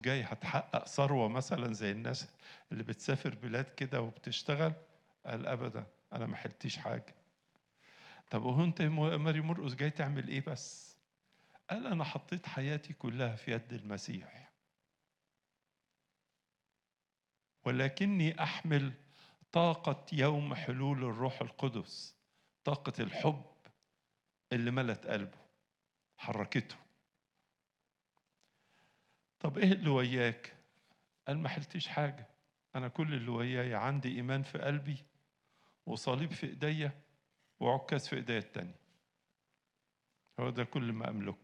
جاي هتحقق ثروة مثلا زي الناس اللي بتسافر بلاد كده وبتشتغل قال أبدا أنا ما حلتيش حاجة طب وهو أنت يا ماري مرقس جاي تعمل إيه بس قال أنا حطيت حياتي كلها في يد المسيح ولكني أحمل طاقة يوم حلول الروح القدس طاقة الحب اللي ملت قلبه حركته طب ايه اللي وياك قال ما حلتش حاجة أنا كل اللي وياي عندي إيمان في قلبي وصليب في إيديا وعكاز في إيديا التانية هو ده كل ما أملكه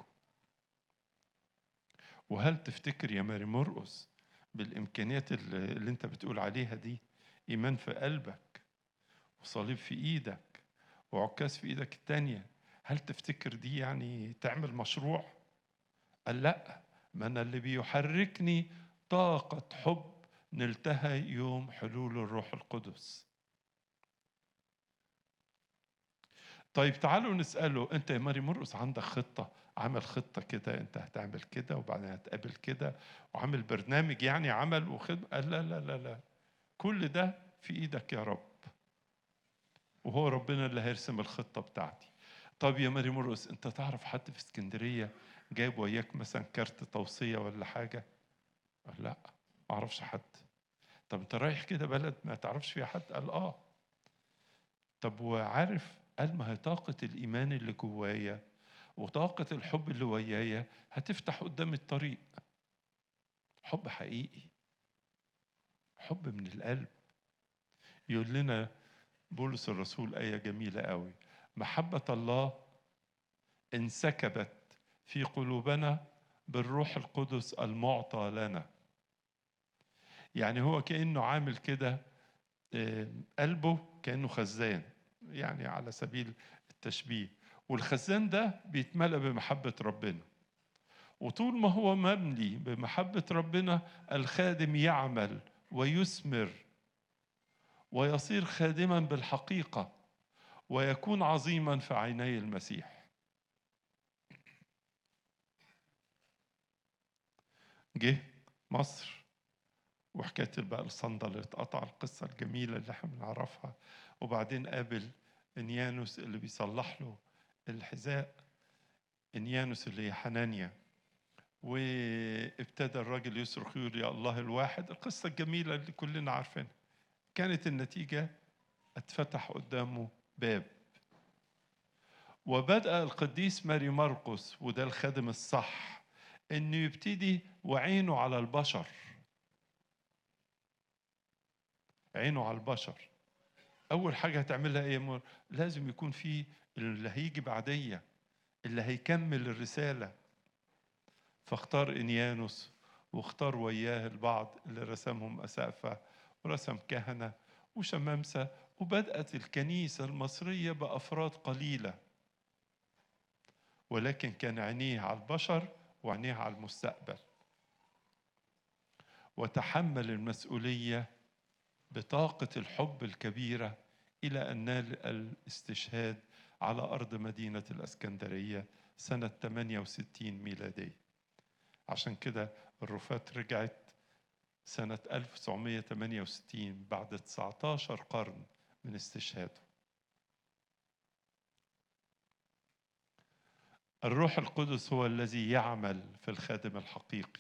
وهل تفتكر يا ماري مرقس بالإمكانيات اللي, اللي أنت بتقول عليها دي إيمان في قلبك وصليب في إيدك وعكاز في إيدك التانية هل تفتكر دي يعني تعمل مشروع؟ قال لأ ما أنا اللي بيحركني طاقة حب نلتها يوم حلول الروح القدس طيب تعالوا نسأله أنت يا ماري مرقس عندك خطة عمل خطة كده أنت هتعمل كده وبعدين هتقابل كده وعامل برنامج يعني عمل وخدمة قال لا لا لا لا كل ده في إيدك يا رب وهو ربنا اللي هيرسم الخطة بتاعتي طب يا ماري مرقس أنت تعرف حد في اسكندرية جايب وياك مثلا كارت توصية ولا حاجة قال لا ما أعرفش حد طب أنت رايح كده بلد ما تعرفش فيها حد قال آه طب وعارف قال ما هي طاقة الإيمان اللي جوايا وطاقة الحب اللي ويايا هتفتح قدام الطريق حب حقيقي حب من القلب يقول لنا بولس الرسول آية جميلة قوي محبة الله انسكبت في قلوبنا بالروح القدس المعطى لنا يعني هو كأنه عامل كده قلبه كأنه خزان يعني على سبيل التشبيه والخزان ده بيتملأ بمحبة ربنا وطول ما هو مملي بمحبة ربنا الخادم يعمل ويثمر ويصير خادما بالحقيقة ويكون عظيما في عيني المسيح جه مصر وحكايه بقى الصندل اللي اتقطع القصه الجميله اللي احنا بنعرفها وبعدين قابل انيانوس اللي بيصلح له الحذاء انيانوس اللي هي حنانيا وابتدى الراجل يصرخ يقول يا الله الواحد القصه الجميله اللي كلنا عارفينها كانت النتيجه اتفتح قدامه باب وبدأ القديس ماري مرقس وده الخادم الصح انه يبتدي وعينه على البشر عينه على البشر اول حاجه هتعملها ايه لازم يكون في اللي هيجي بعديه اللي هيكمل الرساله فاختار انيانوس واختار وياه البعض اللي رسمهم اسقفه ورسم كهنه وشمامسه وبدات الكنيسه المصريه بافراد قليله ولكن كان عينيه على البشر وعينيه على المستقبل وتحمل المسؤولية بطاقة الحب الكبيرة إلى أن نال الاستشهاد على أرض مدينة الأسكندرية سنة 68 ميلادية عشان كده الرفات رجعت سنة 1968 بعد 19 قرن من استشهاده الروح القدس هو الذي يعمل في الخادم الحقيقي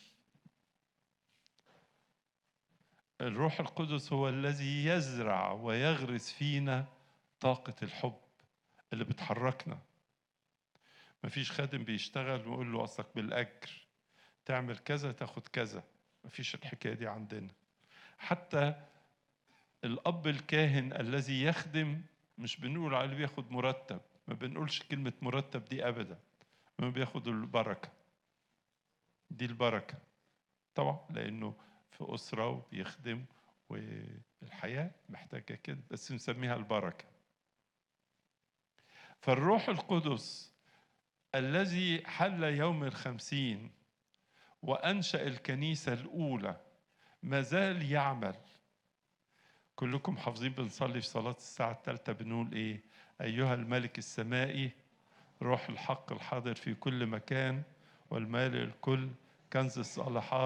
الروح القدس هو الذي يزرع ويغرس فينا طاقة الحب اللي بتحركنا مفيش خادم بيشتغل ويقول له أصلك بالأجر تعمل كذا تاخد كذا مفيش الحكاية دي عندنا حتى الأب الكاهن الذي يخدم مش بنقول عليه بياخد مرتب ما بنقولش كلمة مرتب دي أبدا ما بياخد البركة دي البركة طبعا لأنه في أسرة وبيخدم والحياة محتاجة كده بس نسميها البركة فالروح القدس الذي حل يوم الخمسين وأنشأ الكنيسة الأولى ما زال يعمل كلكم حافظين بنصلي في صلاة الساعة الثالثة بنقول إيه أيها الملك السمائي روح الحق الحاضر في كل مكان والمال الكل كنز الصالحات